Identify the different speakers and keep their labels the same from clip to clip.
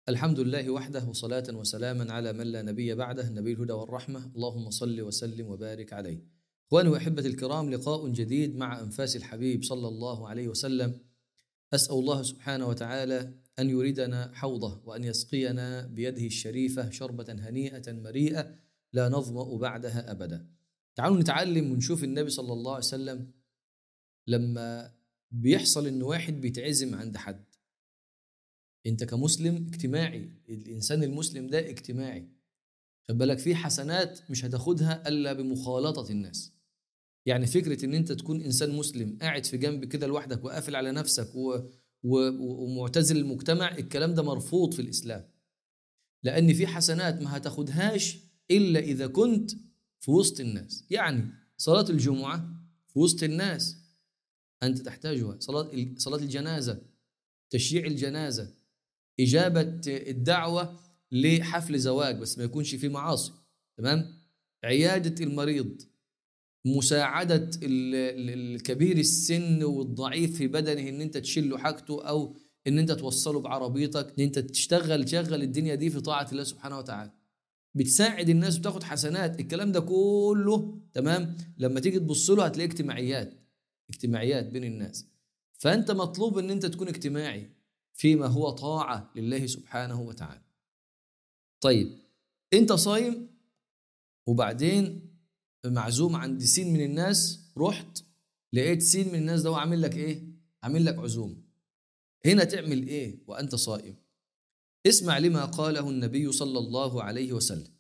Speaker 1: الحمد لله وحده وصلاة وسلاما على من لا نبي بعده نبي الهدى والرحمة اللهم صل وسلم وبارك عليه إخواني وأحبة الكرام لقاء جديد مع أنفاس الحبيب صلى الله عليه وسلم أسأل الله سبحانه وتعالى أن يريدنا حوضه وأن يسقينا بيده الشريفة شربة هنيئة مريئة لا نظمأ بعدها أبدا تعالوا نتعلم ونشوف النبي صلى الله عليه وسلم لما بيحصل إن واحد بيتعزم عند حد انت كمسلم اجتماعي الانسان المسلم ده اجتماعي خد بالك في حسنات مش هتاخدها الا بمخالطه الناس يعني فكره ان انت تكون انسان مسلم قاعد في جنب كده لوحدك وقافل على نفسك و... و... ومعتزل المجتمع الكلام ده مرفوض في الاسلام لان في حسنات ما هتاخدهاش الا اذا كنت في وسط الناس يعني صلاه الجمعه في وسط الناس انت تحتاجها صلاه صلاه الجنازه تشييع الجنازه إجابة الدعوة لحفل زواج بس ما يكونش فيه معاصي تمام عيادة المريض مساعدة الكبير السن والضعيف في بدنه ان انت تشيل له حاجته او ان انت توصله بعربيتك ان انت تشتغل تشغل الدنيا دي في طاعة الله سبحانه وتعالى بتساعد الناس وتاخد حسنات الكلام ده كله تمام لما تيجي تبص له هتلاقي اجتماعيات اجتماعيات بين الناس فانت مطلوب ان انت تكون اجتماعي فيما هو طاعة لله سبحانه وتعالى طيب انت صايم وبعدين معزوم عند سين من الناس رحت لقيت سين من الناس ده هو عامل لك ايه عامل لك عزوم هنا تعمل ايه وانت صائم اسمع لما قاله النبي صلى الله عليه وسلم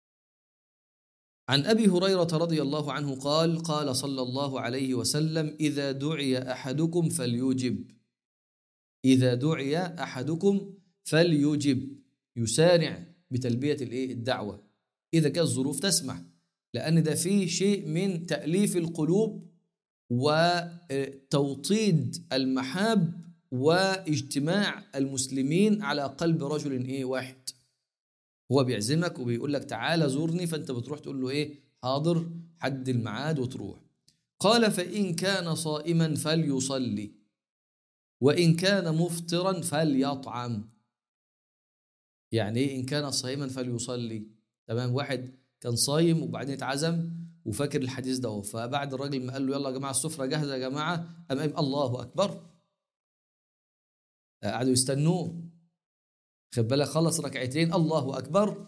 Speaker 1: عن ابي هريره رضي الله عنه قال قال صلى الله عليه وسلم اذا دعي احدكم فليجب إذا دعي أحدكم فليجب يسارع بتلبية الإيه الدعوة إذا كانت الظروف تسمح لأن ده فيه شيء من تأليف القلوب وتوطيد المحاب واجتماع المسلمين على قلب رجل إيه واحد هو بيعزمك وبيقول لك تعالى زورني فأنت بتروح تقول له إيه حاضر حد الميعاد وتروح قال فإن كان صائما فليصلي وإن كان مفطرا فليطعم يعني إيه إن كان صائما فليصلي تمام واحد كان صايم وبعدين اتعزم وفاكر الحديث ده فبعد الراجل ما قال له يلا يا جماعة السفرة جاهزة يا جماعة قام قايم الله أكبر قعدوا يستنوه خد بالك خلص ركعتين الله أكبر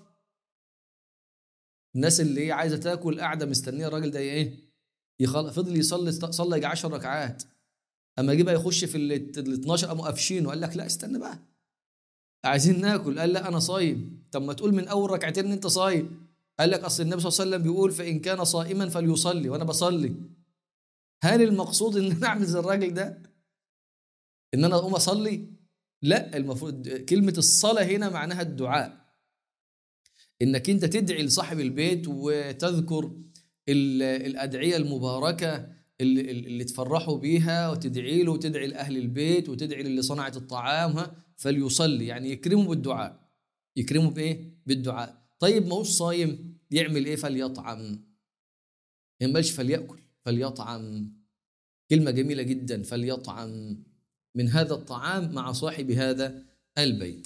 Speaker 1: الناس اللي هي عايزة تاكل قاعدة مستنية الراجل ده إيه يخل... فضل يصلي صلى يجي 10 ركعات اما جه بقى يخش في ال 12 قاموا قافشينه قال لك لا استنى بقى عايزين ناكل قال لا انا صايم طب ما تقول من اول ركعتين ان انت صايم قال لك اصل النبي صلى الله عليه وسلم بيقول فان كان صائما فليصلي وانا بصلي هل المقصود ان انا اعمل زي الراجل ده ان انا اقوم اصلي لا المفروض كلمه الصلاه هنا معناها الدعاء انك انت تدعي لصاحب البيت وتذكر الادعيه المباركه اللي, اللي تفرحوا بيها وتدعي له وتدعي لأهل البيت وتدعي للي صنعت الطعام ها فليصلي يعني يكرمه بالدعاء يكرمه بإيه؟ بالدعاء طيب ما هوش صايم يعمل إيه فليطعم ما فليأكل فليطعم كلمة جميلة جدا فليطعم من هذا الطعام مع صاحب هذا البيت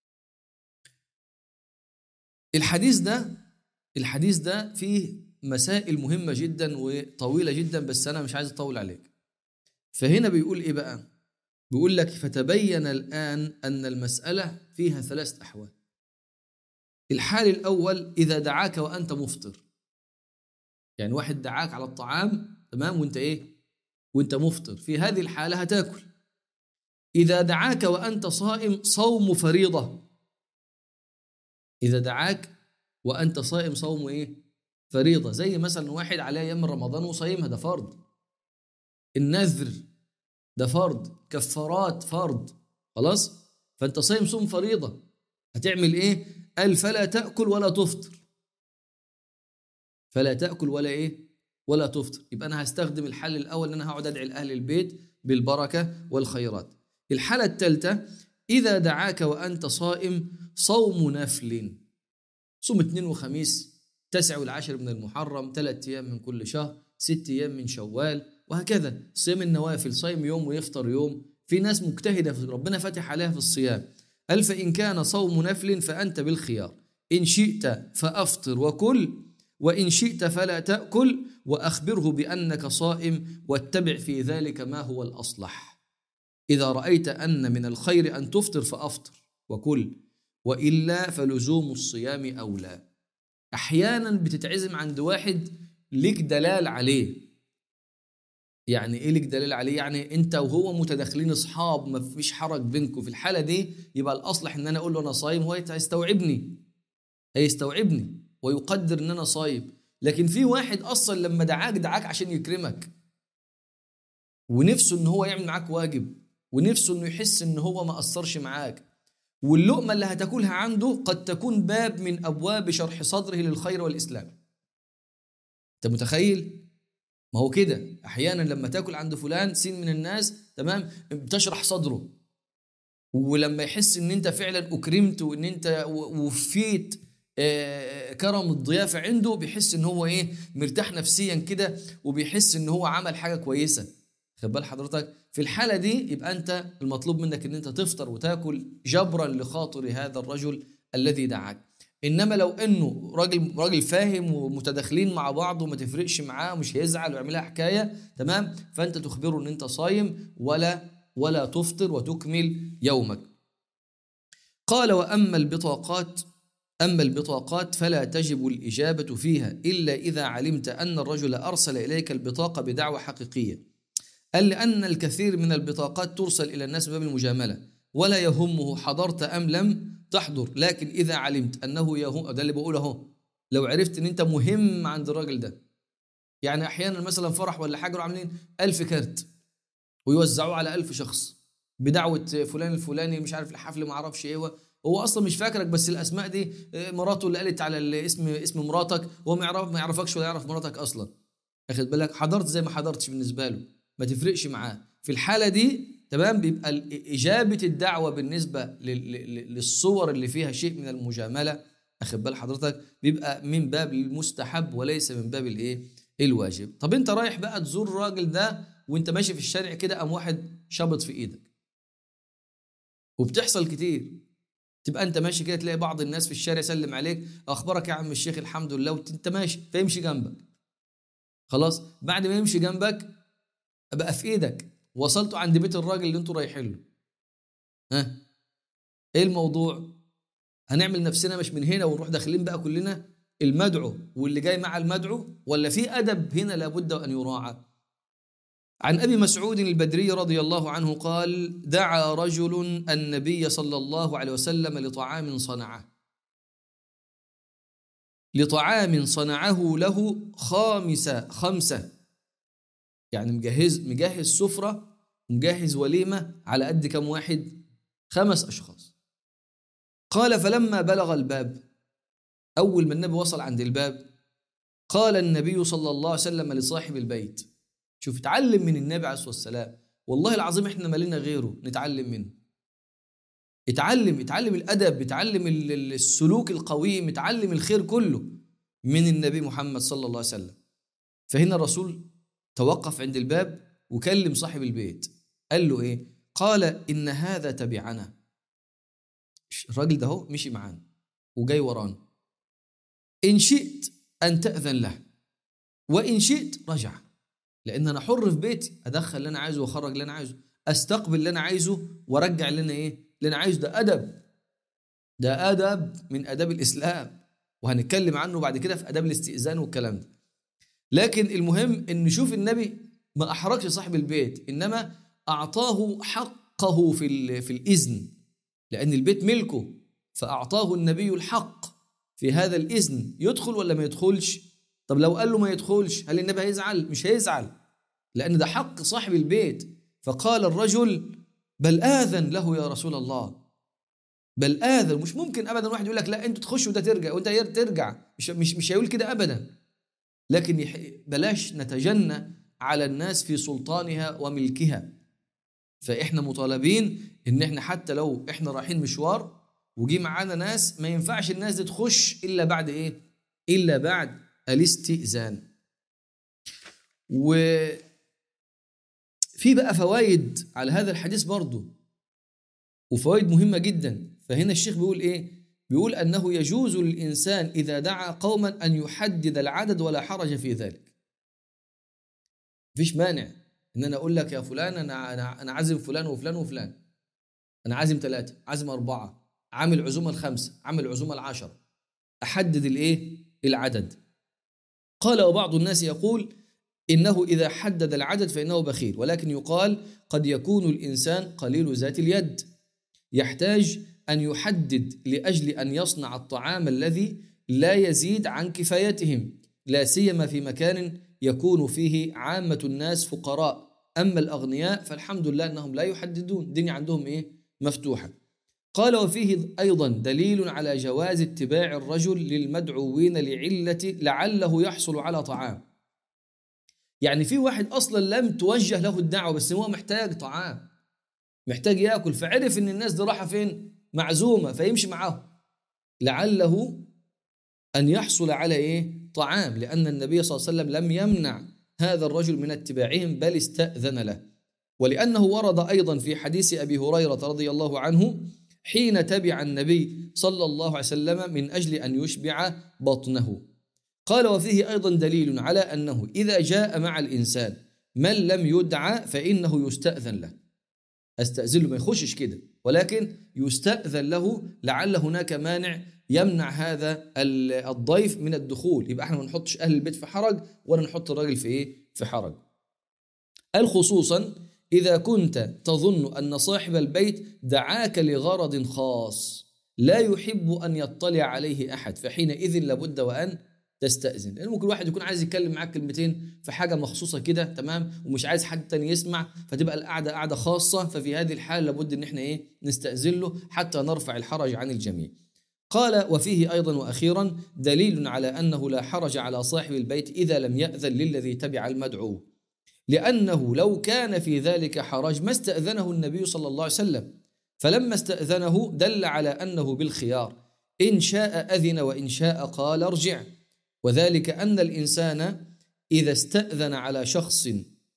Speaker 1: الحديث ده الحديث ده فيه مسائل مهمة جدا وطويلة جدا بس أنا مش عايز أطول عليك فهنا بيقول إيه بقى بيقول لك فتبين الآن أن المسألة فيها ثلاث أحوال الحال الأول إذا دعاك وأنت مفطر يعني واحد دعاك على الطعام تمام وانت ايه وانت مفطر في هذه الحالة هتاكل إذا دعاك وأنت صائم صوم فريضة إذا دعاك وأنت صائم صوم إيه فريضة زي مثلا واحد عليه أيام رمضان وصايمها ده فرض النذر ده فرض كفارات فرض خلاص فأنت صايم صوم فريضة هتعمل إيه قال فلا تأكل ولا تفطر فلا تأكل ولا إيه ولا تفطر يبقى أنا هستخدم الحل الأول إن أنا هقعد أدعي لأهل البيت بالبركة والخيرات الحالة الثالثة إذا دعاك وأنت صائم صوم نفل صوم اثنين وخميس تسع والعاشر من المحرم ثلاث أيام من كل شهر ست أيام من شوال وهكذا صيام النوافل صايم يوم ويفطر يوم في ناس مجتهدة في ربنا فاتح عليها في الصيام قال فإن كان صوم نفل فأنت بالخيار إن شئت فأفطر وكل وإن شئت فلا تأكل وأخبره بأنك صائم واتبع في ذلك ما هو الأصلح إذا رأيت أن من الخير أن تفطر فأفطر وكل وإلا فلزوم الصيام أولى أحيانا بتتعزم عند واحد ليك دلال عليه يعني ايه لك دليل عليه يعني انت وهو متداخلين اصحاب ما فيش حرج بينكم في الحاله دي يبقى الاصلح ان انا اقول له انا صايم هو هيستوعبني هيستوعبني ويقدر ان انا صايم لكن في واحد اصلا لما دعاك دعاك عشان يكرمك ونفسه ان هو يعمل معاك واجب ونفسه انه يحس ان هو ما قصرش معاك واللقمه اللي هتاكلها عنده قد تكون باب من ابواب شرح صدره للخير والاسلام انت متخيل ما هو كده احيانا لما تاكل عند فلان سين من الناس تمام بتشرح صدره ولما يحس ان انت فعلا اكرمت وان انت وفيت كرم الضيافه عنده بيحس ان هو ايه مرتاح نفسيا كده وبيحس ان هو عمل حاجه كويسه خد بال حضرتك في الحاله دي يبقى انت المطلوب منك ان انت تفطر وتاكل جبرا لخاطر هذا الرجل الذي دعاك انما لو انه راجل راجل فاهم ومتداخلين مع بعض وما تفرقش معاه ومش هيزعل ويعملها حكايه تمام فانت تخبره ان انت صايم ولا ولا تفطر وتكمل يومك قال واما البطاقات اما البطاقات فلا تجب الاجابه فيها الا اذا علمت ان الرجل ارسل اليك البطاقه بدعوه حقيقيه قال لان الكثير من البطاقات ترسل الى الناس باب المجامله ولا يهمه حضرت ام لم تحضر لكن إذا علمت أنه يهم ده اللي بقوله أهو لو عرفت إن أنت مهم عند الراجل ده يعني أحيانا مثلا فرح ولا حاجة عاملين ألف كارت ويوزعوه على ألف شخص بدعوة فلان الفلاني مش عارف الحفل ما اعرفش ايه هو اصلا مش فاكرك بس الاسماء دي مراته اللي قالت على اسم اسم مراتك وهو ما يعرف ما يعرفكش ولا يعرف مراتك اصلا اخد بالك حضرت زي ما حضرتش بالنسبه له ما تفرقش معاه في الحاله دي تمام بيبقى إجابة الدعوة بالنسبة للصور اللي فيها شيء من المجاملة أخد بال حضرتك بيبقى من باب المستحب وليس من باب الإيه؟ الواجب طب أنت رايح بقى تزور الراجل ده وأنت ماشي في الشارع كده قام واحد شبط في إيدك وبتحصل كتير تبقى انت ماشي كده تلاقي بعض الناس في الشارع يسلم عليك اخبارك يا عم الشيخ الحمد لله وانت ماشي فيمشي جنبك خلاص بعد ما يمشي جنبك بقى في ايدك وصلتوا عند بيت الراجل اللي انتوا رايحين له ها ايه الموضوع هنعمل نفسنا مش من هنا ونروح داخلين بقى كلنا المدعو واللي جاي مع المدعو ولا في ادب هنا لابد ان يراعى عن ابي مسعود البدري رضي الله عنه قال دعا رجل النبي صلى الله عليه وسلم لطعام صنعه لطعام صنعه له خامسه خمسه يعني مجهز مجهز سفرة مجهز وليمة على قد كم واحد خمس أشخاص قال فلما بلغ الباب أول ما النبي وصل عند الباب قال النبي صلى الله عليه وسلم لصاحب البيت شوف اتعلم من النبي عليه الصلاة والسلام والله العظيم احنا مالنا غيره نتعلم منه اتعلم اتعلم الأدب اتعلم السلوك القويم اتعلم الخير كله من النبي محمد صلى الله عليه وسلم فهنا الرسول توقف عند الباب وكلم صاحب البيت قال له ايه قال ان هذا تبعنا الراجل ده هو مشي معانا وجاي ورانا ان شئت ان تاذن له وان شئت رجع لان انا حر في بيتي ادخل اللي انا عايزه واخرج اللي انا عايزه استقبل اللي انا عايزه وارجع اللي انا ايه اللي انا عايزه ده ادب ده ادب من اداب الاسلام وهنتكلم عنه بعد كده في اداب الاستئذان والكلام ده لكن المهم ان نشوف النبي ما احرجش صاحب البيت انما اعطاه حقه في في الاذن لان البيت ملكه فاعطاه النبي الحق في هذا الاذن يدخل ولا ما يدخلش طب لو قال له ما يدخلش هل النبي هيزعل مش هيزعل لان ده حق صاحب البيت فقال الرجل بل اذن له يا رسول الله بل اذن مش ممكن ابدا واحد يقول لك لا انت تخش وده ترجع وانت ترجع مش مش مش هيقول كده ابدا لكن بلاش نتجنى على الناس في سلطانها وملكها فاحنا مطالبين ان احنا حتى لو احنا رايحين مشوار وجي معانا ناس ما ينفعش الناس دي تخش الا بعد ايه الا بعد الاستئذان و في بقى فوائد على هذا الحديث برضه وفوائد مهمه جدا فهنا الشيخ بيقول ايه بيقول انه يجوز للانسان اذا دعا قوما ان يحدد العدد ولا حرج في ذلك مفيش مانع ان انا اقول لك يا فلان انا انا انا عازم فلان وفلان وفلان انا عازم ثلاثه عازم اربعه عامل عزومه الخمسه عامل عزومه العشره احدد الايه العدد قال وبعض الناس يقول انه اذا حدد العدد فانه بخيل ولكن يقال قد يكون الانسان قليل ذات اليد يحتاج ان يحدد لاجل ان يصنع الطعام الذي لا يزيد عن كفايتهم لا سيما في مكان يكون فيه عامه الناس فقراء اما الاغنياء فالحمد لله انهم لا يحددون الدنيا عندهم ايه مفتوحه قال وفيه ايضا دليل على جواز اتباع الرجل للمدعوين لعله لعله يحصل على طعام يعني في واحد اصلا لم توجه له الدعوه بس هو محتاج طعام محتاج ياكل فعرف ان الناس دي رايحه فين معزومه فيمشي معاهم لعله ان يحصل على ايه طعام لان النبي صلى الله عليه وسلم لم يمنع هذا الرجل من اتباعهم بل استاذن له ولانه ورد ايضا في حديث ابي هريره رضي الله عنه حين تبع النبي صلى الله عليه وسلم من اجل ان يشبع بطنه قال وفيه ايضا دليل على انه اذا جاء مع الانسان من لم يدعى فانه يستاذن له استاذن له ما يخشش كده ولكن يستاذن له لعل هناك مانع يمنع هذا الضيف من الدخول يبقى احنا ما نحطش اهل البيت في حرج ولا نحط الراجل في ايه في حرج قال خصوصا اذا كنت تظن ان صاحب البيت دعاك لغرض خاص لا يحب ان يطلع عليه احد فحينئذ لابد وان تستأذن لأن ممكن واحد يكون عايز يتكلم معاك كلمتين في حاجة مخصوصة كده تمام ومش عايز حد تاني يسمع فتبقى القعدة قعدة خاصة ففي هذه الحالة لابد إن إحنا إيه نستأذن له حتى نرفع الحرج عن الجميع قال وفيه أيضا وأخيرا دليل على أنه لا حرج على صاحب البيت إذا لم يأذن للذي تبع المدعو لأنه لو كان في ذلك حرج ما استأذنه النبي صلى الله عليه وسلم فلما استأذنه دل على أنه بالخيار إن شاء أذن وإن شاء قال ارجع وذلك أن الإنسان إذا استأذن على شخص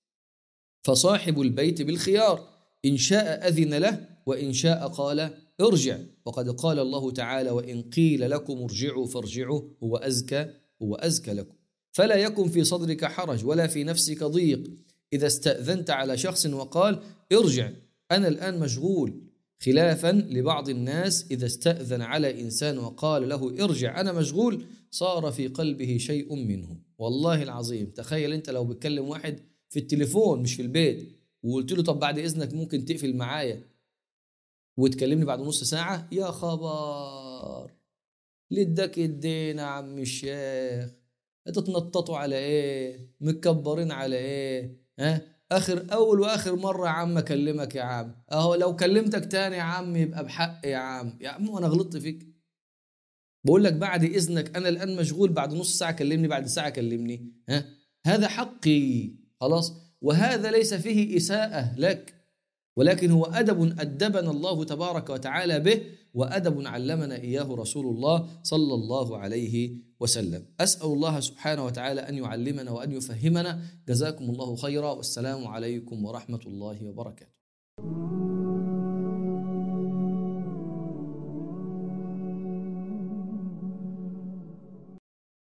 Speaker 1: فصاحب البيت بالخيار إن شاء أذن له وإن شاء قال ارجع وقد قال الله تعالى وإن قيل لكم ارجعوا فارجعوا هو أزكى هو أزكى لكم فلا يكن في صدرك حرج ولا في نفسك ضيق إذا استأذنت على شخص وقال ارجع أنا الآن مشغول خلافا لبعض الناس إذا استأذن على إنسان وقال له ارجع أنا مشغول صار في قلبه شيء منه والله العظيم تخيل أنت لو بتكلم واحد في التليفون مش في البيت وقلت له طب بعد إذنك ممكن تقفل معايا وتكلمني بعد نص ساعة يا خبر لدك الدين يا عم الشيخ تتنططوا على ايه متكبرين على ايه ها اخر اول واخر مره يا عم اكلمك يا عم اهو لو كلمتك تاني يا عم يبقى بحق يا عم يا عم وانا غلطت فيك بقول لك بعد اذنك انا الان مشغول بعد نص ساعه كلمني بعد ساعه كلمني ها هذا حقي خلاص وهذا ليس فيه اساءه لك ولكن هو ادب ادبنا الله تبارك وتعالى به وادب علمنا اياه رسول الله صلى الله عليه وسلم اسال الله سبحانه وتعالى ان يعلمنا وان يفهمنا جزاكم الله خيرا والسلام عليكم ورحمه الله وبركاته